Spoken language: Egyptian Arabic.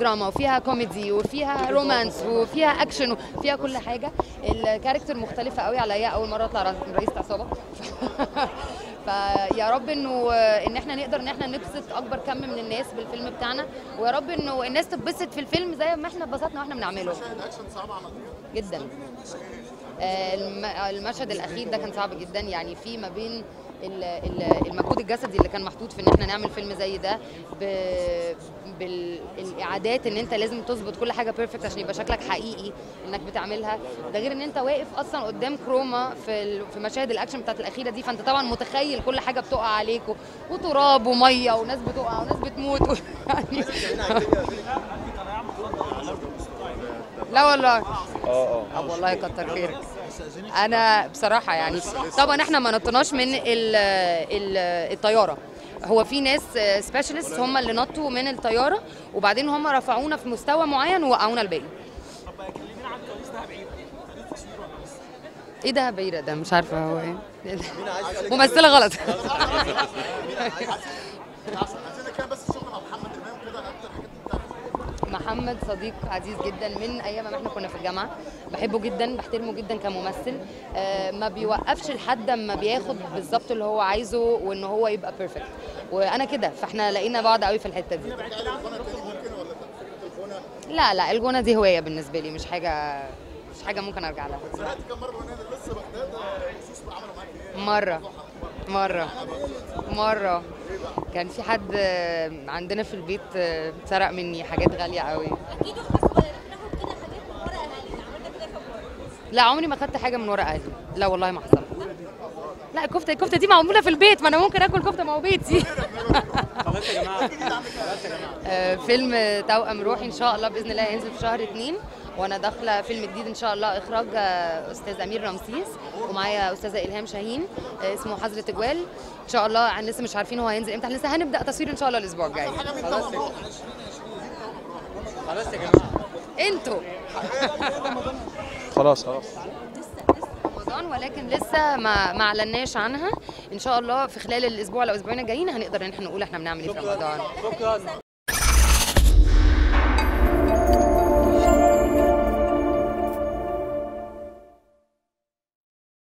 دراما وفيها كوميدي وفيها رومانس وفيها اكشن وفيها كل حاجه الكاركتر مختلفه قوي عليا اول مره اطلع رئيسة عصابه فيا رب انه ان احنا نقدر ان احنا نبسط اكبر كم من الناس بالفيلم بتاعنا ويا رب انه الناس تتبسط في الفيلم زي ما احنا اتبسطنا واحنا بنعمله جدا آه، الم- المشهد الاخير ده كان صعب جدا يعني في ما بين ال- ال- المجهود الجسدي اللي كان محطوط في ان احنا نعمل فيلم زي ده ب- بالاعادات ان انت لازم تظبط كل حاجه بيرفكت عشان يبقى شكلك حقيقي انك بتعملها ده غير ان انت واقف اصلا قدام كروما في ال- في مشاهد الاكشن بتاعت الاخيره دي فانت طبعا متخيل كل حاجه بتقع عليك و- وتراب وميه وناس بتقع وناس بتموت و... يعني لا والله اه اه طب والله كتر خيرك انا بصراحه يعني طبعا احنا ما نطناش من ال ال الطياره هو في ناس سبيشالست هم اللي نطوا من الطياره وبعدين هم رفعونا في مستوى معين ووقعونا الباقي ايه ده بعيرة ده مش عارفه هو ايه إيه ده؟ ممثله غلط محمد صديق عزيز جدا من ايام ما احنا كنا في الجامعه بحبه جدا بحترمه جدا كممثل آه، ما بيوقفش لحد ما بياخد بالظبط اللي هو عايزه وان هو يبقى بيرفكت وانا كده فاحنا لقينا بعض قوي في الحته دي لا لا الجونه دي هوايه بالنسبه لي مش حاجه مش حاجه ممكن ارجع لها مره مره مره كان في حد آه، عندنا في البيت آه، سرق مني حاجات غاليه قوي اكيد واحنا صغيرين بناخد كده حاجات من ورا اهالينا عملنا كده كم مره لا عمري ما خدت حاجه من ورا اهلي لا والله ما حصل لا الكفته الكفته دي معموله في البيت ما انا ممكن اكل كفته ما هو بيتي خلاص يا جماعه آه، فيلم توأم روحي ان شاء الله باذن الله هينزل في شهر اتنين وانا داخله فيلم جديد ان شاء الله اخراج آه، استاذ امير رمسيس ومعايا استاذه الهام شاهين آه، اسمه حظر تجوال ان شاء الله عن لسه مش عارفين هو هينزل امتى إحنا لسه هنبدا تصوير ان شاء الله الاسبوع الجاي خلاص يا خلاص يا جماعه انتوا خلاص خلاص رمضان ولكن لسه ما ما اعلناش عنها ان شاء الله في خلال الاسبوع او الاسبوعين الجايين هنقدر ان احنا نقول احنا بنعمل ايه في رمضان شكرا